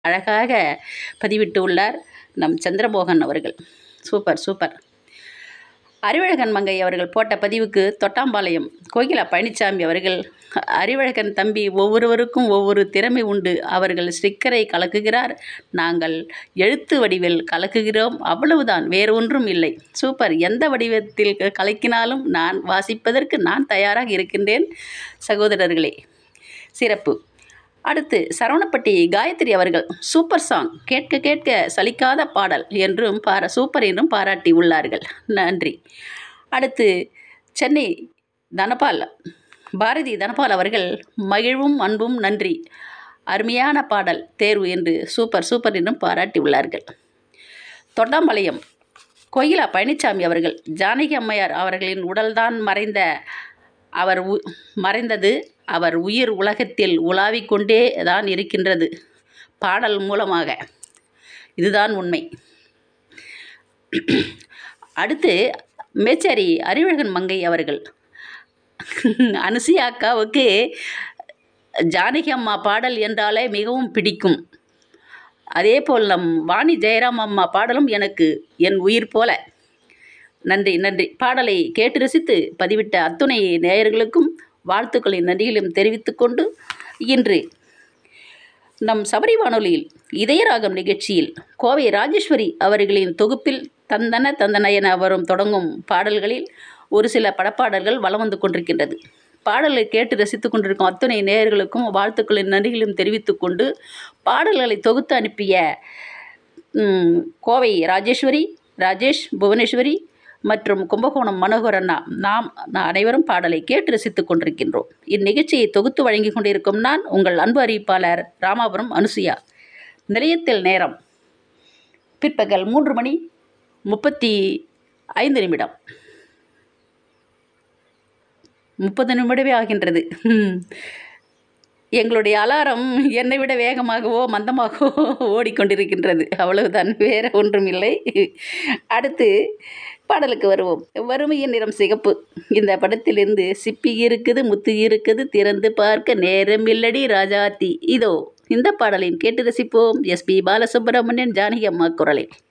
அழகாக பதிவிட்டு உள்ளார் நம் சந்திரமோகன் அவர்கள் சூப்பர் சூப்பர் அறிவழகன் மங்கை அவர்கள் போட்ட பதிவுக்கு தொட்டாம்பாளையம் கோகிலா பழனிசாமி அவர்கள் அறிவழகன் தம்பி ஒவ்வொருவருக்கும் ஒவ்வொரு திறமை உண்டு அவர்கள் ஸ்டிக்கரை கலக்குகிறார் நாங்கள் எழுத்து வடிவில் கலக்குகிறோம் அவ்வளவுதான் வேறு ஒன்றும் இல்லை சூப்பர் எந்த வடிவத்தில் க- கலக்கினாலும் நான் வாசிப்பதற்கு நான் தயாராக இருக்கின்றேன் சகோதரர்களே சிறப்பு அடுத்து சரவணப்பட்டி காயத்ரி அவர்கள் சூப்பர் சாங் கேட்க கேட்க சலிக்காத பாடல் என்றும் பாரா சூப்பர் என்றும் பாராட்டி உள்ளார்கள் நன்றி அடுத்து சென்னை தனபால் பாரதி தனபால் அவர்கள் மகிழ்வும் அன்பும் நன்றி அருமையான பாடல் தேர்வு என்று சூப்பர் சூப்பர் என்றும் பாராட்டி உள்ளார்கள் தொண்டாம்பாளையம் கோயிலா பழனிசாமி அவர்கள் ஜானகி அம்மையார் அவர்களின் உடல்தான் மறைந்த அவர் உ- மறைந்தது அவர் உயிர் உலகத்தில் உலாவிக் கொண்டே தான் இருக்கின்றது பாடல் மூலமாக இதுதான் உண்மை அடுத்து மேச்சேரி அறிவழகன் மங்கை அவர்கள் அனுசியா அக்காவுக்கு ஜானகி அம்மா பாடல் என்றாலே மிகவும் பிடிக்கும் அதே போல் நம் வாணி ஜெயராம் அம்மா பாடலும் எனக்கு என் உயிர் போல நன்றி நன்றி பாடலை கேட்டு ரசித்து பதிவிட்ட அத்துணை நேயர்களுக்கும் வாழ்த்துக்களின் நன்றிகளையும் தெரிவித்துக்கொண்டு இன்று நம் சபரி வானொலியில் இதயராகம் நிகழ்ச்சியில் கோவை ராஜேஸ்வரி அவர்களின் தொகுப்பில் தந்தன தந்தன என வரும் தொடங்கும் பாடல்களில் ஒரு சில படப்பாடல்கள் வலம் வந்து கொண்டிருக்கின்றது பாடலை கேட்டு ரசித்துக் கொண்டிருக்கும் அத்துணை நேயர்களுக்கும் வாழ்த்துக்களின் நன்றிகளையும் தெரிவித்துக் கொண்டு பாடல்களை தொகுத்து அனுப்பிய ம், கோவை ராஜேஸ்வரி ராஜேஷ் புவனேஸ்வரி மற்றும் கும்பகோணம் மனோகரண்ணா நாம் நா- அனைவரும் பாடலை கேட்டு ரசித்துக் கொண்டிருக்கின்றோம் இந்நிகழ்ச்சியை தொகுத்து வழங்கிக் கொண்டிருக்கும் நான் உங்கள் அன்பு அறிவிப்பாளர் ராமாபுரம் அனுசுயா நிலையத்தில் நேரம் பிற்பகல் மூன்று மணி முப்பத்தி ஐந்து நிமிடம் முப்பது நிமிடமே ஆகின்றது ஹம். எங்களுடைய அலாரம் என்னை விட வேகமாகவோ மந்தமாகவோ ஓடிக்கொண்டிருக்கின்றது அவ்வளவுதான் வேற ஒன்றும் இல்லை அடுத்து பாடலுக்கு வருவோம் வறுமையின் நிறம் சிகப்பு இந்த படத்திலிருந்து சிப்பி இருக்குது முத்து இருக்குது திறந்து பார்க்க நேரம் இல்லடி ராஜாத்தி இதோ இந்த பாடலின் கேட்டு ரசிப்போம் எஸ்பி பாலசுப்ரமணியன் ஜானகி அம்மா குரலில்